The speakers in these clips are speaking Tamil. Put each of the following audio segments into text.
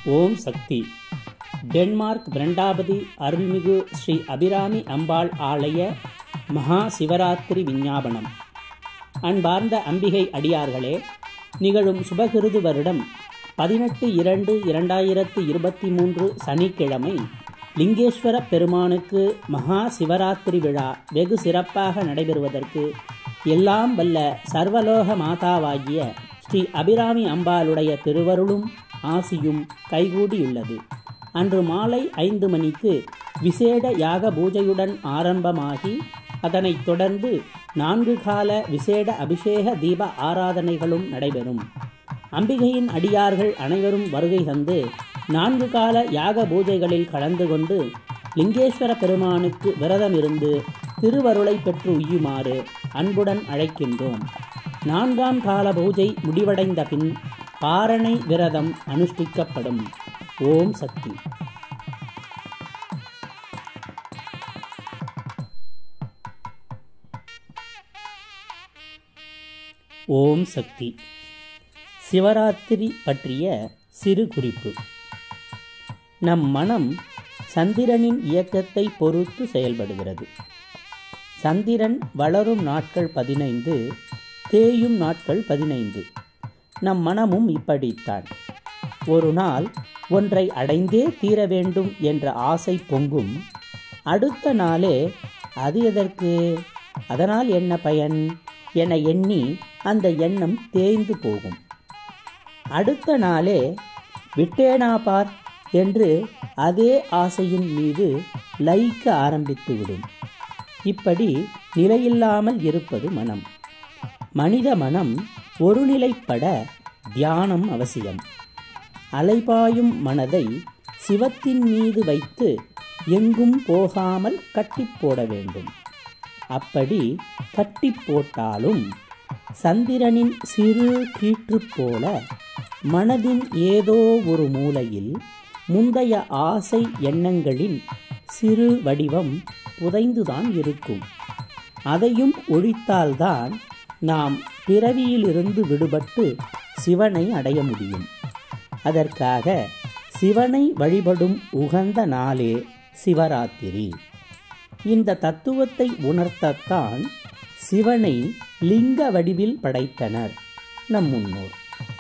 ஓம் சக்தி டென்மார்க் பிரண்டாபதி அருள்மிகு ஸ்ரீ அபிராமி அம்பாள் ஆலய மகா சிவராத்திரி விஞ்ஞாபனம் அன்பார்ந்த அம்பிகை அடியார்களே நிகழும் சுபகிருது வருடம் பதினெட்டு இரண்டு இரண்டாயிரத்து இருபத்தி மூன்று சனிக்கிழமை லிங்கேஸ்வர பெருமானுக்கு மகா சிவராத்திரி விழா வெகு சிறப்பாக நடைபெறுவதற்கு எல்லாம் வல்ல சர்வலோக மாதாவாகிய ஸ்ரீ அபிராமி அம்பாளுடைய திருவருளும் ஆசியும் கைகூடியுள்ளது அன்று மாலை ஐந்து மணிக்கு விசேட யாக பூஜையுடன் ஆரம்பமாகி அதனைத் தொடர்ந்து நான்கு கால விசேட அபிஷேக தீப ஆராதனைகளும் நடைபெறும் அம்பிகையின் அடியார்கள் அனைவரும் வருகை தந்து நான்கு கால யாக பூஜைகளில் கலந்து கொண்டு லிங்கேஸ்வர பெருமானுக்கு விரதம் இருந்து திருவருளை பெற்று உய்யுமாறு அன்புடன் அழைக்கின்றோம் நான்காம் கால பூஜை முடிவடைந்த பின் பாரணை விரதம் அனுஷ்டிக்கப்படும் ஓம் சக்தி ஓம் சக்தி சிவராத்திரி பற்றிய சிறு குறிப்பு நம் மனம் சந்திரனின் இயக்கத்தை பொறுத்து செயல்படுகிறது சந்திரன் வளரும் நாட்கள் பதினைந்து தேயும் நாட்கள் பதினைந்து நம் மனமும் இப்படித்தான் ஒரு நாள் ஒன்றை அடைந்தே தீர வேண்டும் என்ற ஆசை பொங்கும் அடுத்த நாளே அது எதற்கு அதனால் என்ன பயன் என எண்ணி அந்த எண்ணம் தேய்ந்து போகும் அடுத்த நாளே விட்டேனா பார் என்று அதே ஆசையின் மீது லயிக்க ஆரம்பித்துவிடும் இப்படி நிலையில்லாமல் இருப்பது மனம் மனித மனம் ஒருநிலைப்பட தியானம் அவசியம் அலைபாயும் மனதை சிவத்தின் மீது வைத்து எங்கும் போகாமல் கட்டி போட வேண்டும் அப்படி கட்டி போட்டாலும் சந்திரனின் சிறு கீற்று போல மனதின் ஏதோ ஒரு மூலையில் முந்தைய ஆசை எண்ணங்களின் சிறு வடிவம் புதைந்துதான் இருக்கும் அதையும் ஒழித்தால்தான் நாம் பிறவியிலிருந்து விடுபட்டு சிவனை அடைய முடியும் அதற்காக சிவனை வழிபடும் உகந்த நாளே சிவராத்திரி இந்த தத்துவத்தை உணர்த்தத்தான் சிவனை லிங்க வடிவில் படைத்தனர் நம் முன்னோர்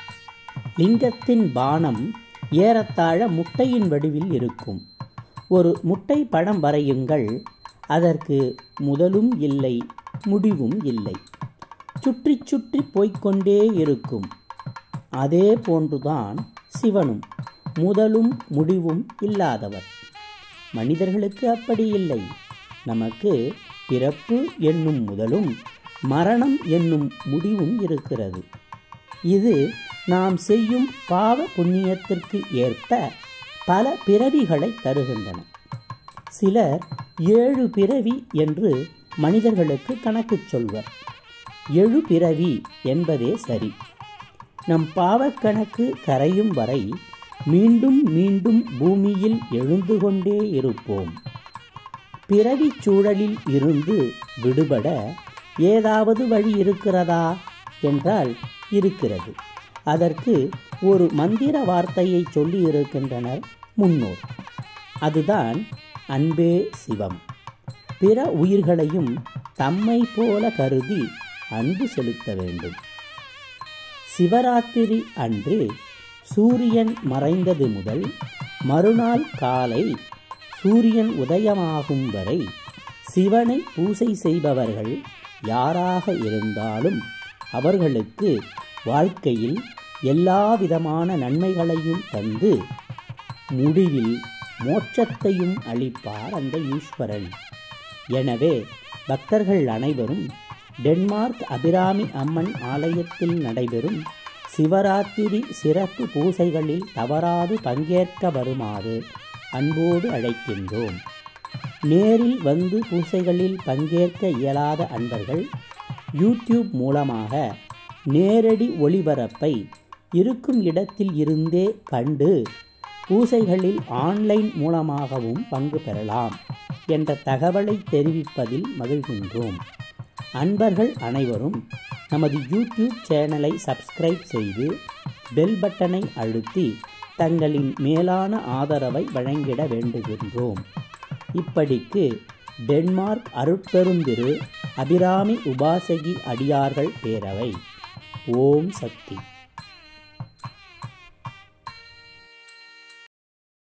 லிங்கத்தின் பானம் ஏறத்தாழ முட்டையின் வடிவில் இருக்கும் ஒரு முட்டை படம் வரையுங்கள் அதற்கு முதலும் இல்லை முடிவும் இல்லை சுற்றி சுற்றி போய்கொண்டே இருக்கும் அதே போன்றுதான் சிவனும் முதலும் முடிவும் இல்லாதவர் மனிதர்களுக்கு அப்படி இல்லை நமக்கு பிறப்பு என்னும் முதலும் மரணம் என்னும் முடிவும் இருக்கிறது இது நாம் செய்யும் பாவ புண்ணியத்திற்கு ஏற்ப பல பிறவிகளை தருகின்றன சிலர் ஏழு பிறவி என்று மனிதர்களுக்கு கணக்கு சொல்வர் எழு பிறவி என்பதே சரி நம் பாவக்கணக்கு கரையும் வரை மீண்டும் மீண்டும் பூமியில் எழுந்து கொண்டே இருப்போம் பிறவி சூழலில் இருந்து விடுபட ஏதாவது வழி இருக்கிறதா என்றால் இருக்கிறது அதற்கு ஒரு மந்திர வார்த்தையை சொல்லி இருக்கின்றனர் முன்னோர் அதுதான் அன்பே சிவம் பிற உயிர்களையும் தம்மை போல கருதி அன்பு செலுத்த வேண்டும் சிவராத்திரி அன்று சூரியன் மறைந்தது முதல் மறுநாள் காலை சூரியன் உதயமாகும் வரை சிவனை பூசை செய்பவர்கள் யாராக இருந்தாலும் அவர்களுக்கு வாழ்க்கையில் எல்லா விதமான நன்மைகளையும் தந்து முடிவில் மோட்சத்தையும் அளிப்பார் அந்த ஈஸ்வரன் எனவே பக்தர்கள் அனைவரும் டென்மார்க் அபிராமி அம்மன் ஆலயத்தில் நடைபெறும் சிவராத்திரி சிறப்பு பூசைகளில் தவறாது பங்கேற்க வருமாறு அன்போடு அழைக்கின்றோம் நேரில் வந்து பூசைகளில் பங்கேற்க இயலாத அன்பர்கள் யூடியூப் மூலமாக நேரடி ஒளிபரப்பை இருக்கும் இடத்தில் இருந்தே கண்டு பூசைகளில் ஆன்லைன் மூலமாகவும் பங்கு பெறலாம் என்ற தகவலை தெரிவிப்பதில் மகிழ்கின்றோம் அன்பர்கள் அனைவரும் நமது யூடியூப் சேனலை சப்ஸ்கிரைப் செய்து பெல் பட்டனை அழுத்தி தங்களின் மேலான ஆதரவை வழங்கிட வேண்டுகின்றோம் இப்படிக்கு டென்மார்க் அருட்பெருந்திரு அபிராமி உபாசகி அடியார்கள் பேரவை ஓம் சக்தி